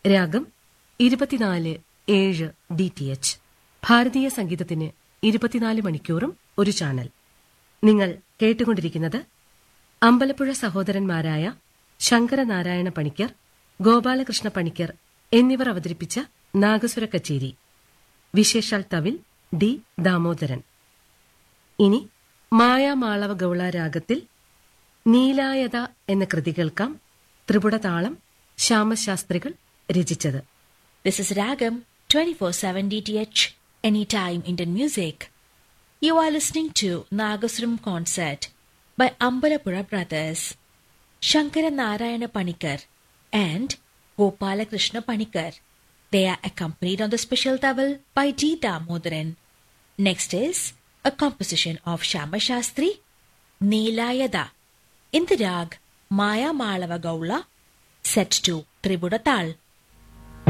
രാഗം ഇരുപത്തിനാല് ഏഴ് ഡി ടി എച്ച് ഭാരതീയ സംഗീതത്തിന് ഇരുപത്തിനാല് മണിക്കൂറും ഒരു ചാനൽ നിങ്ങൾ കേട്ടുകൊണ്ടിരിക്കുന്നത് അമ്പലപ്പുഴ സഹോദരന്മാരായ ശങ്കരനാരായണ പണിക്കർ ഗോപാലകൃഷ്ണ പണിക്കർ എന്നിവർ അവതരിപ്പിച്ച നാഗസുര കച്ചേരി വിശേഷാൽ തവിൽ ഡി ദാമോദരൻ ഇനി മായാമാളവ ഗൗള രാഗത്തിൽ നീലായത എന്ന കൃതി കേൾക്കാം ത്രിപുടതാളം ശ്യാമശാസ്ത്രികൾ രചിച്ചത് This is Ragam 24/7 DTH Anytime Indian Music. You are listening to Nagasuram concert by Ambalapura brothers Shankara Narayana Panikar and Gopala Krishna Panikar. They are accompanied on the special towel by D. Damodaran. Next is a composition of Shama Shastri, Neelayada, in the rag Maya Malava Gaula, set to Tribudatal.